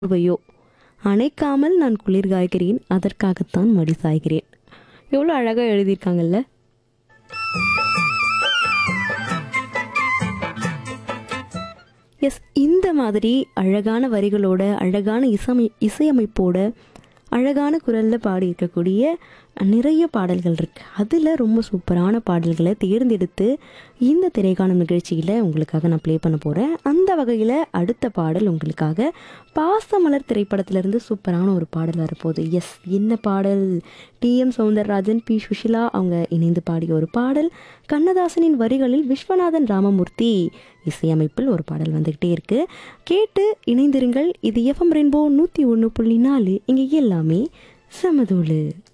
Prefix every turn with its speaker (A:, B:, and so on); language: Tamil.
A: போர்வையோ அணைக்காமல் நான் குளிர் காய்கிறேன் அதற்காகத்தான் மடி சாய்கிறேன் எவ்வளோ அழகாக எழுதியிருக்காங்கல்ல எஸ் இந்த மாதிரி அழகான வரிகளோட அழகான இசமை இசையமைப்போட அழகான குரலில் பாடியிருக்கக்கூடிய நிறைய பாடல்கள் இருக்குது அதில் ரொம்ப சூப்பரான பாடல்களை தேர்ந்தெடுத்து இந்த திரைக்காணும் நிகழ்ச்சியில் உங்களுக்காக நான் ப்ளே பண்ண போகிறேன் அந்த வகையில் அடுத்த பாடல் உங்களுக்காக பாசமலர் திரைப்படத்திலிருந்து சூப்பரான ஒரு பாடல் வரப்போகுது எஸ் என்ன பாடல் டிஎம் சௌந்தரராஜன் பி சுஷிலா அவங்க இணைந்து பாடிய ஒரு பாடல் கண்ணதாசனின் வரிகளில் விஸ்வநாதன் ராமமூர்த்தி இசையமைப்பில் ஒரு பாடல் வந்துக்கிட்டே இருக்குது கேட்டு இணைந்திருங்கள் இது எஃப்எம் ரெயின்போ நூற்றி ஒன்று புள்ளி நாலு இங்கே எல்லாமே சமதூளு